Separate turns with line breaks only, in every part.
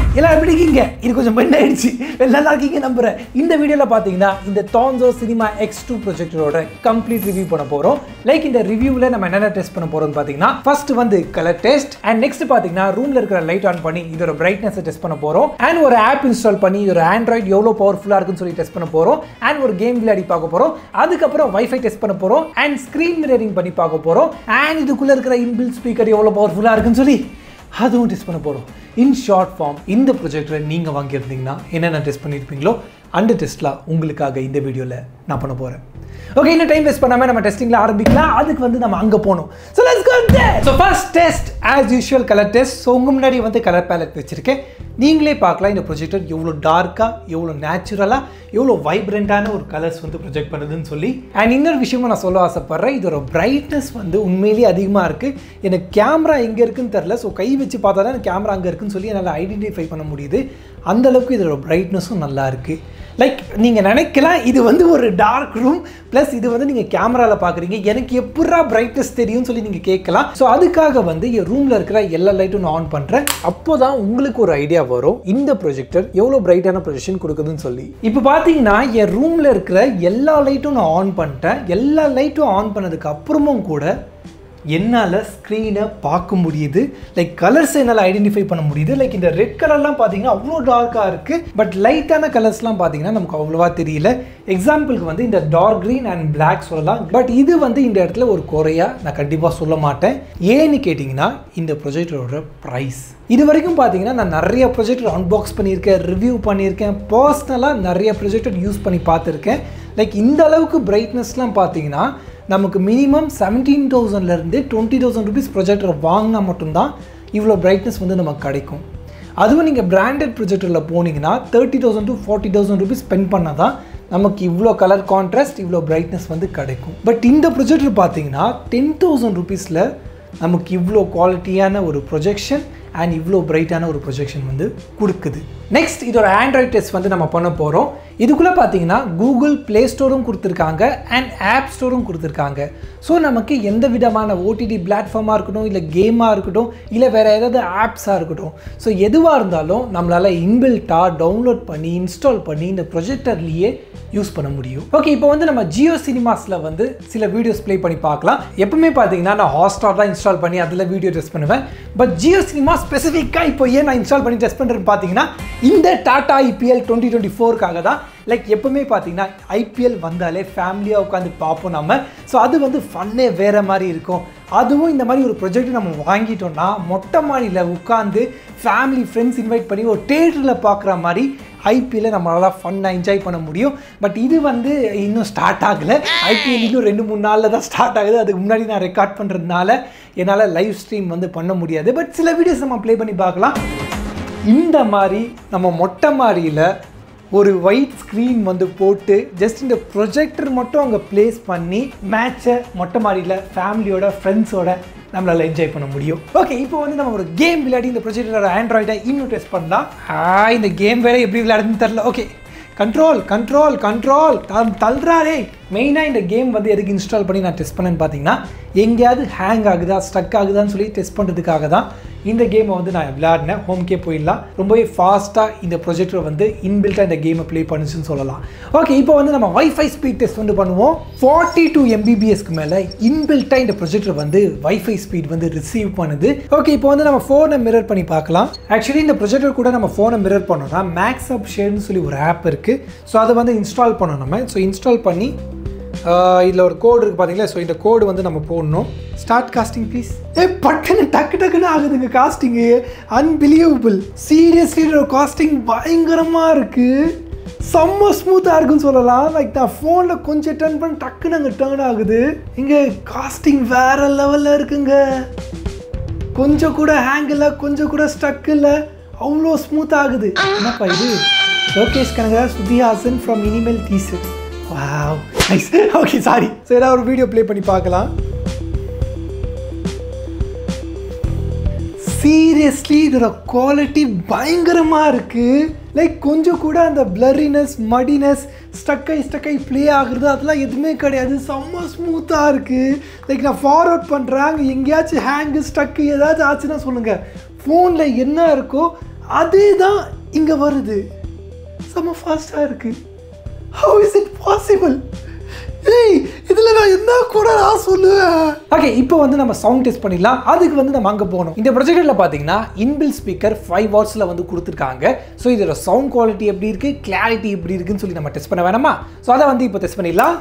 எல்லாம் எப்படி இருக்கீங்க இது கொஞ்சம் பெண்ட் ஆயிடுச்சு நல்லா இருக்கீங்க நம்புறேன் இந்த வீடியோவில் பார்த்தீங்கன்னா இந்த தான்சோ சினிமா எக்ஸ் டூ ப்ரொஜெக்டரோட கம்ப்ளீட் ரிவ்யூ பண்ண போகிறோம் லைக் இந்த ரிவ்யூவில் நம்ம என்னென்ன டெஸ்ட் பண்ண போகிறோம்னு பார்த்தீங்கன்னா ஃபர்ஸ்ட் வந்து கலர் டெஸ்ட் அண்ட் நெக்ஸ்ட் பார்த்தீங்கன்னா ரூமில் இருக்கிற லைட் ஆன் பண்ணி இதோட பிரைட்னஸை டெஸ்ட் பண்ண போகிறோம் அண்ட் ஒரு ஆப் இன்ஸ்டால் பண்ணி இதோட ஆண்ட்ராய்டு எவ்வளோ பவர்ஃபுல்லாக இருக்குன்னு சொல்லி டெஸ்ட் பண்ண போகிறோம் அண்ட் ஒரு கேம் விளையாடி பார்க்க போகிறோம் அதுக்கப்புறம் வைஃபை டெஸ்ட் பண்ண போகிறோம் அண்ட் ஸ்க்ரீன் மிரரிங் பண்ணி பார்க்க போகிறோம் அண்ட் இதுக்குள்ளே இருக்கிற இன்பில் ஸ்பீக்கர் எவ்வளோ பவர்ஃபுல்லாக இருக்குன்னு சொல்லி அதுவும் டெஸ்ட் பண்ண போகிறோம் இன் ஷார்ட் ஃபார்ம் இந்த ப்ரொஜெக்டரை நீங்கள் வாங்கியிருந்தீங்கன்னா என்னென்ன டெஸ்ட் பண்ணியிருப்பீங்களோ அந்த டெஸ்ட்லாம் உங்களுக்காக இந்த வீடியோவில் நான் பண்ண போகிறேன் ஓகே இன்னும் டைம் வேஸ்ட் பண்ணாமல் நம்ம டெஸ்டிங்கில் ஆரம்பிக்கலாம் அதுக்கு வந்து நம்ம அங்கே போகணும் so let's go so first test as usual colour test so உங்கள் முன்னாடி வந்து கலர் பேலட் வச்சுருக்கேன் நீங்களே பார்க்கலாம் இந்த ப்ரொஜெக்டர் எவ்வளோ டார்க்காக எவ்வளோ நேச்சுரலாக எவ்வளோ வைப்ரண்ட்டான ஒரு கலர்ஸ் வந்து ப்ரொஜெக்ட் பண்ணுதுன்னு சொல்லி அண்ட் இன்னொரு விஷயமும் நான் சொல்ல ஆசைப்பட்றேன் இதோட பிரைட்னஸ் வந்து உண்மையிலேயே அதிகமாக இருக்குது எனக்கு கேமரா எங்கே இருக்குன்னு தெரில ஸோ கை வச்சு பார்த்தா தான் எனக்கு கேமரா அங்கே இருக்குன்னு சொல்லி என்னால் ஐடென்டிஃபை பண்ண முடியுது அந்த அளவுக்கு இதோட பிரைட்னஸும் நல்லா இருக்குது லைக் நீங்கள் நினைக்கலாம் இது வந்து ஒரு டார்க் ரூம் ப்ளஸ் இது வந்து நீங்கள் கேமராவில் பார்க்குறீங்க எனக்கு எப்படா பிரைட்னஸ் தெரியும்னு சொல்லி நீங்கள் கேட்கலாம் ஸோ அதுக்காக வந்து என் ரூமில் இருக்கிற எல்லா லைட்டும் நான் ஆன் பண்ணுறேன் அப்போ தான் உங்களுக்கு ஒரு ஐடியா வரும் இந்த ப்ரொஜெக்டர் எவ்வளோ பிரைட்டான ப்ரொஜெக்ஷன் கொடுக்குதுன்னு சொல்லி இப்போ பார்த்தீங்கன்னா என் ரூமில் இருக்கிற எல்லா லைட்டும் நான் ஆன் பண்ணிட்டேன் எல்லா லைட்டும் ஆன் பண்ணதுக்கு அப்புறமும் கூட என்னால் ஸ்க்ரீனை பார்க்க முடியுது லைக் கலர்ஸ் என்னால் ஐடென்டிஃபை பண்ண முடியுது லைக் இந்த ரெட் கலர்லாம் பார்த்தீங்கன்னா அவ்வளோ டார்க்காக இருக்குது பட் லைட்டான கலர்ஸ்லாம் பார்த்தீங்கன்னா நமக்கு அவ்வளோவா தெரியல எக்ஸாம்பிளுக்கு வந்து இந்த டார்க் க்ரீன் அண்ட் பிளாக் சொல்லலாம் பட் இது வந்து இந்த இடத்துல ஒரு குறையாக நான் கண்டிப்பாக சொல்ல மாட்டேன் ஏன்னு கேட்டிங்கன்னா இந்த ப்ரொஜெக்டரோட ப்ரைஸ் இது வரைக்கும் பார்த்தீங்கன்னா நான் நிறைய ப்ரொஜெக்டர் அன்பாக்ஸ் பண்ணியிருக்கேன் ரிவ்யூ பண்ணியிருக்கேன் பர்சனலாக நிறைய ப்ரொஜெக்டர் யூஸ் பண்ணி பார்த்துருக்கேன் லைக் இந்த அளவுக்கு பிரைட்னஸ்லாம் பார்த்தீங்கன்னா நமக்கு மினிமம் செவன்டீன் தௌசண்ட்லேருந்து டுவெண்ட்டி தௌசண்ட் ருபீஸ் ப்ரொஜெக்டர் வாங்கினா மட்டும்தான் இவ்வளோ பிரைட்னஸ் வந்து நமக்கு கிடைக்கும் அதுவும் நீங்கள் பிராண்டட் ப்ரொஜெக்டரில் போனீங்கன்னா thirty thousand to forty thousand rupees spend பண்ணால் தான் நமக்கு இவ்வளோ கலர் கான்ட்ராஸ்ட் இவ்வளோ பிரைட்னஸ் வந்து கிடைக்கும் பட் இந்த ப்ரொஜெக்டர் பார்த்தீங்கன்னா டென் தௌசண்ட் ருபீஸில் நமக்கு இவ்வளோ குவாலிட்டியான ஒரு ப்ரொஜெக்ஷன் அண்ட் இவ்வளோ பிரைட்டான ஒரு ப்ரொஜெக்ஷன் வந்து கொடுக்குது நெக்ஸ்ட் இதோட ஆண்ட்ராய்ட் டெஸ்ட் வந்து நம்ம பண்ண போகிறோம் இதுக்குள்ளே பார்த்தீங்கன்னா கூகுள் ப்ளே ஸ்டோரும் கொடுத்துருக்காங்க அண்ட் ஆப் ஸ்டோரும் கொடுத்துருக்காங்க ஸோ நமக்கு எந்த விதமான ஓடிடி பிளாட்ஃபார்மாக இருக்கட்டும் இல்லை கேமாக இருக்கட்டும் இல்லை வேறு ஏதாவது ஆப்ஸாக இருக்கட்டும் ஸோ எதுவாக இருந்தாலும் நம்மளால் இன்பில்ட்டாக டவுன்லோட் பண்ணி இன்ஸ்டால் பண்ணி இந்த ப்ரொஜெக்டர்லேயே யூஸ் பண்ண முடியும் ஓகே இப்போ வந்து நம்ம ஜியோ சினிமாஸில் வந்து சில வீடியோஸ் ப்ளே பண்ணி பார்க்கலாம் எப்பவுமே பார்த்தீங்கன்னா நான் ஹாட்ஸ்டார் தான் இன்ஸ்டால் பண்ணி அதில் வீடியோ டெஸ்ட் பண்ணுவேன் பட் ஜியோ சினிமா ஸ்பெசிஃபிக்காக இப்போ ஏன் நான் இன்ஸ்டால் பண்ணி டெஸ்ட் பண்ணுறேன்னு பார்த்தீங்கன்னா இந்த டாடா ஐபிஎல் டுவெண்ட்டி டுவெண்ட்டி ஃபோருக்காக தான் லைக் எப்பவுமே பார்த்தீங்கன்னா ஐபிஎல் வந்தாலே ஃபேமிலியாக உட்காந்து பார்ப்போம் நம்ம ஸோ அது வந்து ஃபன்னே வேறு மாதிரி இருக்கும் அதுவும் இந்த மாதிரி ஒரு ப்ரொஜெக்ட் நம்ம வாங்கிட்டோம்னா மொட்டை மாடியில் உட்காந்து ஃபேமிலி ஃப்ரெண்ட்ஸ் இன்வைட் பண்ணி ஒரு தேட்டரில் பார்க்குற மாதிரி ஐபிஎல்லை நம்மளால் ஃபன்னாக என்ஜாய் பண்ண முடியும் பட் இது வந்து இன்னும் ஸ்டார்ட் ஆகலை ஐபிஎல் இன்னும் ரெண்டு மூணு நாளில் தான் ஸ்டார்ட் ஆகுது அதுக்கு முன்னாடி நான் ரெக்கார்ட் பண்ணுறதுனால என்னால் லைவ் ஸ்ட்ரீம் வந்து பண்ண முடியாது பட் சில வீடியோஸ் நம்ம ப்ளே பண்ணி பார்க்கலாம் இந்த மாதிரி நம்ம மொட்டை மாடியில் ஒரு ஒயிட் ஸ்க்ரீன் வந்து போட்டு ஜஸ்ட் இந்த ப்ரொஜெக்டர் மட்டும் அங்கே ப்ளேஸ் பண்ணி மேட்சை மொட்டை மாடியில் ஃபேமிலியோட ஃப்ரெண்ட்ஸோட நம்மளால் என்ஜாய் பண்ண முடியும் ஓகே இப்போ வந்து நம்ம ஒரு கேம் விளையாடி இந்த ப்ரொஜெக்டரோட ஆண்ட்ராய்டை இன்னும் டெஸ்ட் பண்ணலாம் ஆ இந்த கேம் வேறு எப்படி விளையாடுதுன்னு தெரில ஓகே கண்ட்ரோல் கண்ட்ரோல் கண்ட்ரோல் தள்ளுறாரே மெயினாக இந்த கேம் வந்து எதுக்கு இன்ஸ்டால் பண்ணி நான் டெஸ்ட் பண்ணேன்னு பார்த்தீங்கன்னா எங்கேயாவது ஹேங் ஆகுதா ஸ்டக் ஆகுதான்னு சொல்லி டெஸ்ட் பண்ணுறதுக்காக தான் இந்த கேமை வந்து நான் விளையாடினேன் ஹோம்கே போயிடலாம் ரொம்பவே ஃபாஸ்ட்டாக இந்த ப்ரொஜெக்டர் வந்து இன்பில்ட்டாக இந்த கேமை ப்ளே பண்ணுச்சுன்னு சொல்லலாம் ஓகே இப்போ வந்து நம்ம வைஃபை ஸ்பீட் டெஸ்ட் வந்து பண்ணுவோம் ஃபார்ட்டி டூ எம்பிபிஎஸ்க்கு மேலே இன்பில்ட்டாக இந்த ப்ரொஜெக்டர் வந்து வைஃபை ஸ்பீட் வந்து ரிசீவ் பண்ணுது ஓகே இப்போ வந்து நம்ம ஃபோனை மிரர் பண்ணி பார்க்கலாம் ஆக்சுவலி இந்த ப்ரொஜெக்டர் கூட நம்ம ஃபோனை மிரர் பண்ணோம்னா மேக்ஸ் அப் ஷேர்னு சொல்லி ஒரு ஆப் இருக்குது ஸோ அதை வந்து இன்ஸ்டால் பண்ணோம் நம்ம ஸோ இன்ஸ்டால் பண்ணி இதில் ஒரு கோடு இருக்குது பார்த்தீங்களா ஸோ இந்த கோடு வந்து நம்ம போடணும் ஸ்டார்ட் காஸ்டிங் ப்ளீஸ் ஏ பட்டுன்னு டக்கு டக்குன்னு ஆகுதுங்க காஸ்டிங்கு அன்பிலீவபிள் சீரியஸ்லி காஸ்டிங் பயங்கரமாக இருக்குது செம்ம ஸ்மூத்தாக இருக்குன்னு சொல்லலாம் லைக் நான் ஃபோனில் கொஞ்சம் டர்ன் பண்ணி டக்குன்னு அங்கே டேர்ன் ஆகுது இங்கே காஸ்டிங் வேற லெவலில் இருக்குங்க கொஞ்சம் கூட ஹேங் இல்லை கொஞ்சம் கூட ஸ்டக் இல்லை அவ்வளோ ஸ்மூத் ஆகுது என்னப்பா இது லோகேஷ் கனகா சுதிஹாசன் ஃப்ரம் இனிமேல் தீசு வாவ் நைஸ் ஓகே சாரி சரி ஏதாவது ஒரு வீடியோ ப்ளே பண்ணி பார்க்கலாம் சீரியஸ்லி இதோட குவாலிட்டி பயங்கரமாக இருக்குது லைக் கொஞ்சம் கூட அந்த பிளரினஸ் மடினஸ் ஸ்டக்கை ஸ்டக்கை ப்ளே ஆகுறது அதெல்லாம் எதுவுமே கிடையாது செம்ம ஸ்மூத்தாக இருக்குது லைக் நான் ஃபார்வர்ட் பண்ணுறேன் அங்கே எங்கேயாச்சும் ஹேங்கு ஸ்டக்கு ஏதாச்சும் ஆச்சுன்னா சொல்லுங்கள் ஃபோனில் என்ன இருக்கோ அதே தான் இங்கே வருது செம்ம ஃபாஸ்ட்டாக இருக்கு ஹவு இஸ் இட் பாசிபிள் ஏய் இதில் நான் என்ன கூட நான் சொல்லுவேன் ஓகே இப்போ வந்து நம்ம சவுண்ட் டெஸ்ட் பண்ணிடலாம் அதுக்கு வந்து நம்ம அங்கே போகணும் இந்த ப்ரொஜெக்டரில் பார்த்தீங்கன்னா இன்பில் ஸ்பீக்கர் ஃபைவ் வாட்ஸில் வந்து கொடுத்துருக்காங்க ஸோ இதோட சவுண்ட் குவாலிட்டி எப்படி இருக்குது கிளாரிட்டி எப்படி இருக்குன்னு சொல்லி நம்ம டெஸ்ட் பண்ண வேணாமா ஸோ அதை வந்து இப்போ டெஸ்ட் பண்ணிடலாம்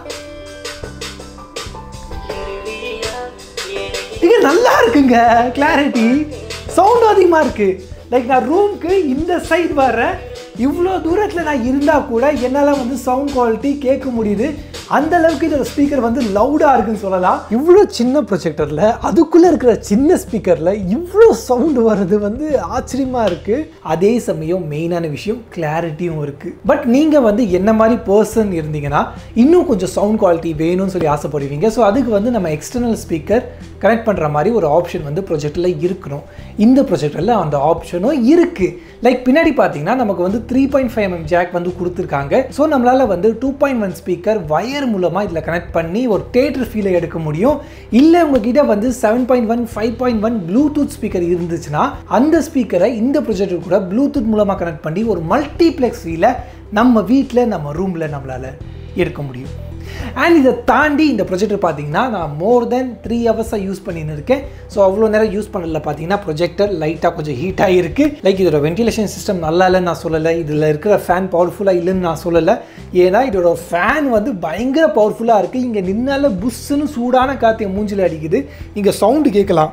இங்க நல்லா இருக்குங்க கிளாரிட்டி சவுண்ட் அதிகமாக இருக்கு லைக் நான் ரூம்க்கு இந்த சைடு வரேன் இவ்வளோ தூரத்தில் நான் இருந்தால் கூட என்னால் வந்து சவுண்ட் குவாலிட்டி கேட்க முடியுது அந்த அளவுக்கு இதோட ஸ்பீக்கர் வந்து லவுடாக இருக்குன்னு சொல்லலாம் இவ்வளோ சின்ன ப்ரொஜெக்டரில் அதுக்குள்ளே இருக்கிற சின்ன ஸ்பீக்கரில் இவ்வளோ சவுண்டு வர்றது வந்து ஆச்சரியமாக இருக்குது அதே சமயம் மெயினான விஷயம் கிளாரிட்டியும் இருக்குது பட் நீங்கள் வந்து என்ன மாதிரி பர்சன் இருந்தீங்கன்னா இன்னும் கொஞ்சம் சவுண்ட் குவாலிட்டி வேணும்னு சொல்லி ஆசைப்படுவீங்க ஸோ அதுக்கு வந்து நம்ம எக்ஸ்டர்னல் ஸ்பீக்கர் கனெக்ட் பண்ணுற மாதிரி ஒரு ஆப்ஷன் வந்து ப்ரொஜெக்டில் இருக்கணும் இந்த ப்ரொஜெக்டரில் அந்த ஆப்ஷனும் இருக்குது லைக் பின்னாடி பார்த்தீங்கன்னா நமக்கு வந்து three point five mm jack வந்து கொடுத்துருக்காங்க ஸோ நம்மளால் வந்து two point one speaker wire மூலமாக இதில் கனெக்ட் பண்ணி ஒரு தேட்டர் ஃபீலை எடுக்க முடியும் இல்லை உங்ககிட்ட வந்து seven point one five point one Bluetooth speaker இருந்துச்சுன்னா அந்த ஸ்பீக்கரை இந்த ப்ரொஜெக்டர் கூட ப்ளூடூத் மூலமாக கனெக்ட் பண்ணி ஒரு மல்டிப்ளெக்ஸ் ஃபீலை நம்ம வீட்டில் நம்ம ரூமில் நம்மளால் எடுக்க முடியும் அண்ட் இதை தாண்டி இந்த ப்ரொஜெக்டர் பார்த்தீங்கன்னா நான் மோர் தென் த்ரீ ஹவர்ஸாக யூஸ் பண்ணின்னு இருக்கேன் ஸோ அவ்வளோ நேரம் யூஸ் பண்ணல பார்த்தீங்கன்னா ப்ரொஜெக்டர் லைட்டாக கொஞ்சம் ஹீட்டாக இருக்குது லைக் இதோட வென்டிலேஷன் சிஸ்டம் நல்லா இல்லைன்னு நான் சொல்லலை இதில் இருக்கிற ஃபேன் பவர்ஃபுல்லாக இல்லைன்னு நான் சொல்லலை ஏன்னா இதோட ஃபேன் வந்து பயங்கர பவர்ஃபுல்லாக இருக்குது இங்கே நின்னால புஷ்ஷுன்னு சூடான காற்று மூஞ்சில் அடிக்குது இங்கே சவுண்டு கேட்கலாம்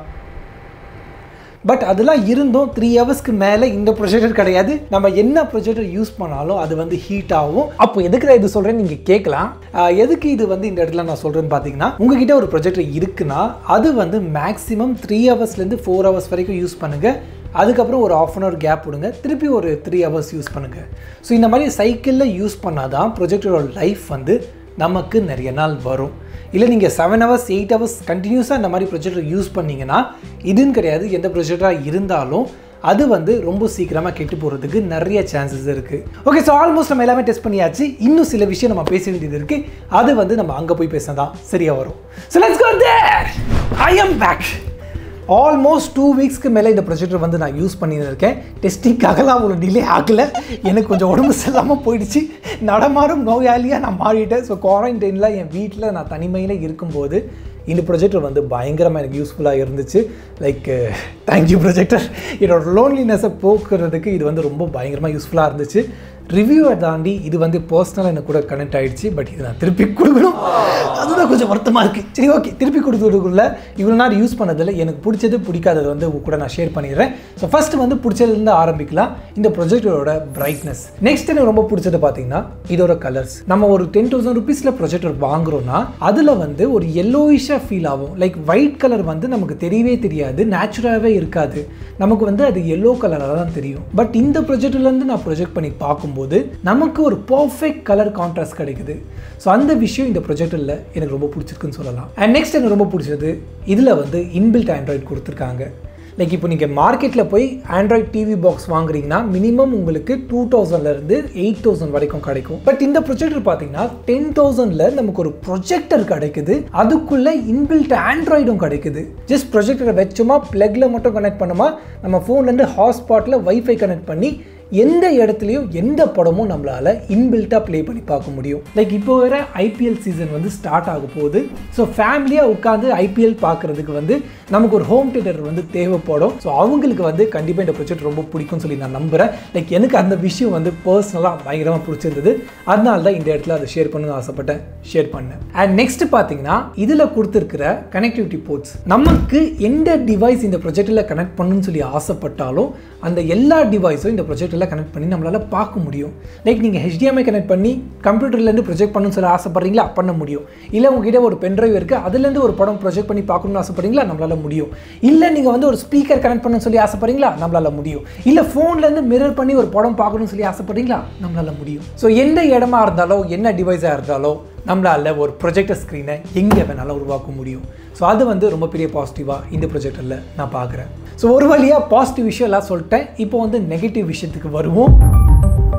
பட் அதெல்லாம் இருந்தும் த்ரீ ஹவர்ஸ்க்கு மேலே இந்த ப்ரொஜெக்டர் கிடையாது நம்ம என்ன ப்ரொஜெக்டர் யூஸ் பண்ணாலும் அது வந்து ஹீட் ஆகும் அப்போ எதுக்கு நான் இது சொல்கிறேன்னு நீங்கள் கேட்கலாம் ஆஹ் எதுக்கு இது வந்து இந்த இடத்துல நான் சொல்கிறேன்னு பார்த்தீங்கன்னா உங்ககிட்ட ஒரு ப்ரொஜெக்டர் இருக்குன்னா அது வந்து மேக்ஸிமம் த்ரீ ஹவர்ஸ்லேருந்து ஃபோர் ஹவர்ஸ் வரைக்கும் யூஸ் பண்ணுங்கள் அதுக்கப்புறம் ஒரு ஆஃப் அன் ஹவர் கேப் விடுங்க திருப்பி ஒரு த்ரீ ஹவர்ஸ் யூஸ் பண்ணுங்கள் ஸோ இந்த மாதிரி சைக்கிளில் யூஸ் பண்ணால் தான் ப்ரொஜெக்டரோட லைஃப் வந்து நமக்கு நிறைய நாள் வரும் இல்லை நீங்கள் செவன் ஹவர்ஸ் எயிட் ஹவர்ஸ் கண்டினியூஸாக இந்த மாதிரி ப்ரொஜெக்டர் யூஸ் பண்ணீங்கன்னா இதுன்னு கிடையாது எந்த ப்ரொஜெக்டராக இருந்தாலும் அது வந்து ரொம்ப சீக்கிரமாக கெட்டு போகிறதுக்கு நிறைய சான்சஸ் இருக்குது ஓகே ஸோ ஆல்மோஸ்ட் நம்ம எல்லாமே டெஸ்ட் பண்ணியாச்சு இன்னும் சில விஷயம் நம்ம பேச வேண்டியது இருக்குது அது வந்து நம்ம அங்கே போய் பேசினா தான் சரியாக வரும் so let's go there I am back almost two வீக்ஸ்க்கு மேலே இந்த ப்ரொஜெக்டர் வந்து நான் யூஸ் பண்ணிட்டு இருக்கேன் டெஸ்டிங்காகலாம் அவ்வளோ டிலே ஆகலை எனக்கு கொஞ்சம் உடம்பு சரியில்லாமல் போயிடுச்சு நடமாறும் நோயாளியாக நான் மாறிட்டேன் ஸோ குவாரண்டைனில் என் வீட்டில் நான் தனிமையில் இருக்கும்போது இந்த ப்ரொஜெக்டர் வந்து பயங்கரமாக எனக்கு யூஸ்ஃபுல்லாக இருந்துச்சு லைக் தேங்க்யூ ப்ரொஜெக்டர் என்னோட லோன்லினஸை போக்குறதுக்கு இது வந்து ரொம்ப பயங்கரமாக யூஸ்ஃபுல்லாக இருந்துச்சு ரிவ்யூவை தாண்டி இது வந்து பர்சனலாக எனக்கு கூட கனெக்ட் ஆகிடுச்சு பட் இது நான் திருப்பி கொடுக்கணும் அதுதான் கொஞ்சம் வருத்தமாக இருக்குது சரி ஓகே திருப்பி கொடுத்துருக்குள்ள இவ்வளோ நாள் யூஸ் பண்ணதில் எனக்கு பிடிச்சது பிடிக்காதது வந்து உங்க கூட நான் ஷேர் பண்ணிடுறேன் ஸோ ஃபஸ்ட்டு வந்து பிடிச்சதுலேருந்து ஆரம்பிக்கலாம் இந்த ப்ரொஜெக்டரோட பிரைட்னஸ் நெக்ஸ்ட் எனக்கு ரொம்ப பிடிச்சது பார்த்தீங்கன்னா இதோட கலர்ஸ் நம்ம ஒரு டென் தௌசண்ட் ருபீஸில் ப்ரொஜெக்டர் வாங்குறோம்னா அதில் வந்து ஒரு எல்லோயிஷாக ஃபீல் ஆகும் லைக் ஒயிட் கலர் வந்து நமக்கு தெரியவே தெரியாது நேச்சுரலாகவே இருக்காது நமக்கு வந்து அது எல்லோ கலராக தான் தெரியும் பட் இந்த ப்ரொஜெக்டர்லேருந்து நான் ப்ரொஜெக்ட் பண்ணி பார்க்கும்போது நமக்கு ஒரு பர்ஃபெக்ட் கலர் கான்ட்ராஸ்ட் கிடைக்குது ஸோ அந்த விஷயம் இந்த ப்ரொஜெக்டரில் எனக்கு ரொம்ப பிடிச்சிருக்குன்னு சொல்லலாம் அண்ட் நெக்ஸ்ட் எனக்கு ரொம்ப பிடிச்சது இதில் வந்து இன்பில்ட் ஆண்ட்ராய்டு கொடுத்துருக்காங்க லைக் இப்போ நீங்கள் மார்க்கெட்டில் போய் ஆண்ட்ராய்ட் டிவி பாக்ஸ் வாங்குறீங்கன்னா மினிமம் உங்களுக்கு டூ தௌசண்ட்லேருந்து எயிட் தௌசண்ட் வரைக்கும் கிடைக்கும் பட் இந்த ப்ரொஜெக்டர் பார்த்தீங்கன்னா டென் தௌசண்டில் நமக்கு ஒரு ப்ரொஜெக்டர் கிடைக்குது அதுக்குள்ளே இன்பில்ட் ஆண்ட்ராய்டும் கிடைக்குது ஜஸ்ட் ப்ரொஜெக்டரை வச்சுமா ப்ளக்கில் மட்டும் கனெக்ட் பண்ணுமா நம்ம ஃபோன்லேருந்து ஹாட்ஸ்பாட்டில் வைஃபை கனெக்ட் பண்ணி எந்த இடத்துலையும் எந்த படமும் நம்மளால் இன்பில்ட்டாக ப்ளே பண்ணி பார்க்க முடியும் லைக் இப்போ வேற ஐபிஎல் சீசன் வந்து ஸ்டார்ட் ஆக போகுது ஸோ ஃபேமிலியாக உட்காந்து ஐபிஎல் பார்க்குறதுக்கு வந்து நமக்கு ஒரு ஹோம் தியேட்டர் வந்து தேவைப்படும் ஸோ அவங்களுக்கு வந்து கண்டிப்பாக இந்த ப்ரொஜெக்ட் ரொம்ப பிடிக்கும்னு சொல்லி நான் நம்புகிறேன் லைக் எனக்கு அந்த விஷயம் வந்து பர்சனலாக பயங்கரமாக பிடிச்சிருந்தது அதனால தான் இந்த இடத்துல அதை ஷேர் பண்ணணும்னு ஆசைப்பட்டேன் ஷேர் பண்ணேன் அண்ட் நெக்ஸ்ட் பார்த்தீங்கன்னா இதில் கொடுத்துருக்கிற கனெக்டிவிட்டி போர்ட்ஸ் நமக்கு எந்த டிவைஸ் இந்த ப்ரொஜெக்டில் கனெக்ட் பண்ணணும்னு சொல்லி ஆசைப்பட்டாலும் அந்த எல்லா டிவைஸும் இந்த ப்ரொஜெக்டில் கனெக்ட் பண்ணி நம்மளால் பார்க்க முடியும் லைக் நீங்கள் ஹெச்டிஎம்ஐ கனெக்ட் பண்ணி கம்ப்யூட்டர்லேருந்து ப்ரொஜெக்ட் பண்ணணும்னு சொல்லி ஆசைப்படுறீங்களா பண்ண முடியும் இல்லை உங்ககிட்ட ஒரு பென்ட்ரைவ் இருக்குது அதுலேருந்து ஒரு படம் ப்ரொஜெக்ட் பண்ணி பார்க்கணும்னு ஆசைப்படுறீங்களா நம்மளால் முடியும் இல்லை நீங்கள் வந்து ஒரு ஸ்பீக்கர் கனெக்ட் பண்ணணும்னு சொல்லி ஆசைப்படுறீங்களா நம்மளால் முடியும் இல்லை ஃபோன்லேருந்து மிரர் பண்ணி ஒரு படம் பார்க்கணும்னு சொல்லி ஆசைப்படுறீங்களா நம்மளால் முடியும் ஸோ எந்த இடமா இருந்தாலோ என்ன டிவைஸாக இருந்தாலோ நம்மளால் ஒரு ப்ரொஜெக்டர் ஸ்க்ரீனை எங்கே வேணாலும் உருவாக்க முடியும் ஸோ அது வந்து ரொம்ப பெரிய பாசிட்டிவாக இந்த ப்ரொஜெக்டரில் நான் பார்க்குறேன் ஸோ ஒரு வழியாக பாசிட்டிவ் விஷயம் எல்லாம் சொல்லிட்டேன் இப்போ வந்து நெகட்டிவ் விஷயத்துக்கு வருவோம்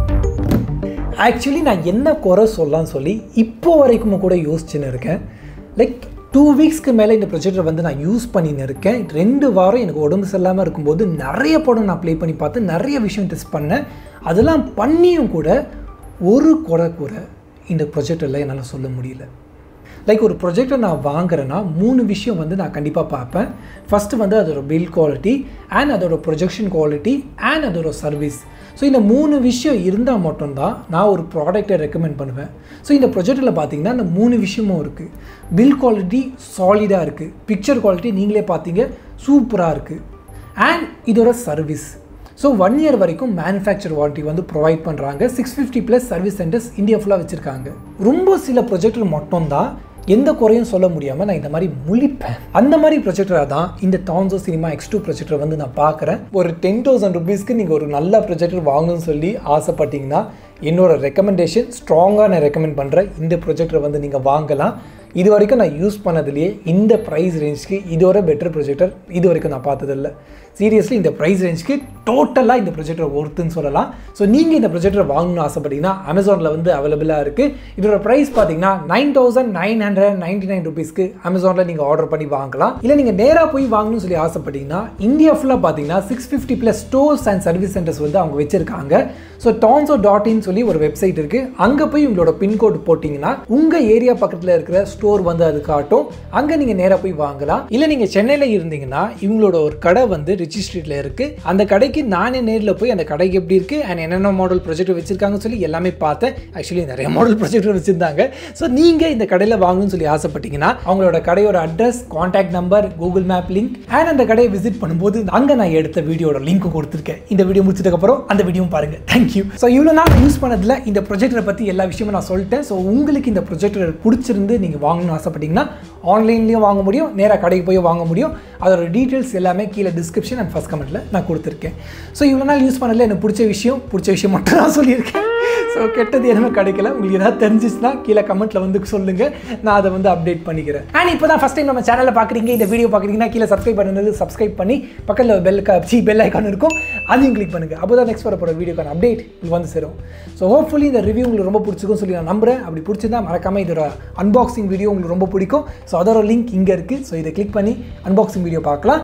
ஆக்சுவலி நான் என்ன குறை சொல்லலாம்னு சொல்லி இப்போ வரைக்கும் கூட யோசிச்சுன்னு இருக்கேன் லைக் டூ வீக்ஸ்க்கு மேலே இந்த ப்ரொஜெக்டர் வந்து நான் யூஸ் பண்ணின்னு இருக்கேன் ரெண்டு வாரம் எனக்கு உடம்பு சரியில்லாமல் இருக்கும்போது நிறைய படம் நான் ப்ளே பண்ணி பார்த்து நிறைய விஷயம் டெஸ்ட் பண்ணேன் அதெல்லாம் பண்ணியும் கூட ஒரு குறை கூட இந்த ப்ரொஜெக்டரில் என்னால் சொல்ல முடியல லைக் ஒரு ப்ரொஜெக்டை நான் வாங்குறேன்னா மூணு விஷயம் வந்து நான் கண்டிப்பாக பார்ப்பேன் ஃபஸ்ட்டு வந்து அதோட பில் குவாலிட்டி அண்ட் அதோட ப்ரொஜெக்ஷன் குவாலிட்டி அண்ட் அதோட சர்வீஸ் ஸோ இந்த மூணு விஷயம் இருந்தால் மட்டும்தான் நான் ஒரு ப்ராடக்ட்டை ரெக்கமெண்ட் பண்ணுவேன் ஸோ இந்த ப்ரொஜெக்டில் பார்த்தீங்கன்னா இந்த மூணு விஷயமும் இருக்குது பில் குவாலிட்டி சாலிடாக இருக்குது பிக்சர் குவாலிட்டி நீங்களே பார்த்தீங்க சூப்பராக இருக்குது அண்ட் இதோட சர்வீஸ் ஸோ ஒன் இயர் வரைக்கும் மேனுஃபேக்சர் வாரண்டி வந்து ப்ரொவைட் பண்ணுறாங்க six fifty plus service centres India ஃபுல்லாக வச்சுருக்காங்க ரொம்ப சில ப்ரொஜெக்டர் மட்டும்தான் எந்த குறையும் சொல்ல முடியாமல் நான் இந்த மாதிரி முழிப்பேன் அந்த மாதிரி ப்ரொஜெக்டராக தான் இந்த தான்சோ சினிமா எக்ஸ் டூ ப்ரொஜெக்டர் வந்து நான் பார்க்குறேன் ஒரு டென் தௌசண்ட் ருபீஸ்க்கு நீங்கள் ஒரு நல்ல ப்ரொஜெக்டர் வாங்கணும்னு சொல்லி ஆசைப்பட்டீங்கன்னா என்னோட ரெக்கமெண்டேஷன் ஸ்ட்ராங்காக நான் ரெக்கமெண்ட் பண்ணுறேன் இந்த ப்ரொஜெக்டரை வந்து நீங்கள் வாங்கலாம் இது வரைக்கும் நான் யூஸ் பண்ணதுலேயே இந்த ப்ரைஸ் ரேஞ்சுக்கு இதோட பெட்டர் ப்ரொஜெக்டர் இது வரைக்கும் நான் பார்த்ததில்ல சீரியஸ்லி இந்த ப்ரைஸ் ரேஞ்சுக்கு டோட்டலாக இந்த ப்ரொஜெக்டர் ஒர்த்துன்னு சொல்லலாம் ஸோ நீங்கள் இந்த ப்ரொஜெக்டர் வாங்கணும்னு ஆசைப்பட்டீங்கன்னா அமேசானில் வந்து அவைலபிளாக இருக்குது இதோட ப்ரைஸ் பார்த்தீங்கன்னா nine thousand nine hundred ninety nine ருபீஸ்க்கு அமேசானில் நீங்கள் ஆர்டர் பண்ணி வாங்கலாம் இல்லை நீங்கள் நேராக போய் வாங்கணும்னு சொல்லி ஆசைப்பட்டீங்கன்னா இந்தியா ஃபுல்லாக பார்த்தீங்கன்னா six fifty plus stores and service centres வந்து அவங்க வச்சிருக்காங்க ஸோ டான்ஸோ டாட் இன் சொல்லி ஒரு வெப்சைட் இருக்குது அங்கே போய் உங்களோட பின்கோடு போட்டிங்கன்னா உங்கள் ஏரியா பக்கத்தில் இருக்கிற ஸ்டோர் வந்து அது காட்டும் அங்கே நீங்கள் நேராக போய் வாங்கலாம் இல்லை நீங்கள் சென்னையில் இருந்தீங்கன்னா இவங்களோட ஒரு கடை வந்து ரிச்சி ஸ்ட்ரீட்டில் இருக்குது அந்த கடைக்கு நானே நேரில் போய் அந்த கடைக்கு எப்படி இருக்குது அண்ட் என்னென்ன மாடல் ப்ரொஜெக்டர் வச்சிருக்காங்கன்னு சொல்லி எல்லாமே பார்த்தேன் ஆக்சுவலி நிறைய மாடல் ப்ரொஜெக்டர் வச்சுருந்தாங்க ஸோ நீங்கள் இந்த கடையில் வாங்கணும்னு சொல்லி ஆசைப்பட்டீங்கன்னா அவங்களோட கடையோட address contact number Google map link and அந்த கடையை விசிட் பண்ணும்போது அங்கே நான் எடுத்த வீடியோட லிங்க் கொடுத்துருக்கேன் இந்த வீடியோ முடிச்சதுக்கப்புறம் அந்த வீடியோவும் பாருங்கள் தேங்க்யூ ஸோ இவ்வளோ நாள் யூஸ் பண்ணதில் இந்த ப்ரொஜெக்டரை பற்றி எல்லா விஷயமும் நான் சொல்லிட்டேன் ஸோ உங்களுக்கு இந்த ப்ரொஜெக்டர் பிடிச்சிருந்து நீங்கள் வாங்கணும்னு ஆசைப்பட்டீங்கன்னா ஆன்லைன்லேயும் வாங்க முடியும் நேராக கடைக்கு போய் வாங்க முடியும் அதோட டீட்டெயில்ஸ் எல்லாமே கீழே டிஸ்கிரிப்ஷன் அண்ட் ஃபஸ்ட் கமெண்ட்டில் நான் கொடுத்துருக்கேன் ஸோ இவ்வளோ நாள் யூஸ் பண்ணதில் எனக்கு பிடிச்ச விஷயம் பிடிச்ச விஷயம் மட்டும் நான் சொல்லியிருக்கேன் ஸோ கெட்டது எதுவுமே கிடைக்கல உங்களுக்கு ஏதாவது தெரிஞ்சிச்சுன்னா கீழே கமெண்ட்டில் வந்து சொல்லுங்கள் நான் அதை வந்து அப்டேட் பண்ணிக்கிறேன் அண்ட் இப்போ தான் ஃபஸ்ட் டைம் நம்ம சேனலில் பார்க்குறீங்க இந்த வீடியோ பார்க்குறீங்கன்னா கீழே சப்ஸ்கிரைப் பண்ணுறது சப்ஸ்கிரைப் பண்ணி பக்கத்தில் பெல் சி பெல் ஐக்கான் இருக்கும் அதையும் கிளிக் பண்ணுங்கள் அப்போ தான் நெக்ஸ்ட் வரப்போகிற வீடியோக்கான அப்டேட் உங்களுக்கு வந்து சேரும் ஸோ ஹோப்ஃபுல்லி இந்த ரிவ்யூ உங்களுக்கு ரொம்ப பிடிச்சிருக்கும் சொல்லி நான் நம்புறேன் அப்படி பிடிச்சிருந்தா மறக்காமல் இதோட அன்பாக்சிங் வீடியோ உங்களுக்கு ரொம்ப பிடிக்கும் ஸோ அதோட லிங்க் இங்கே இருக்குது ஸோ இதை கிளிக் பண்ணி அன்பாக்சிங் வீடியோ பார்க்கலாம்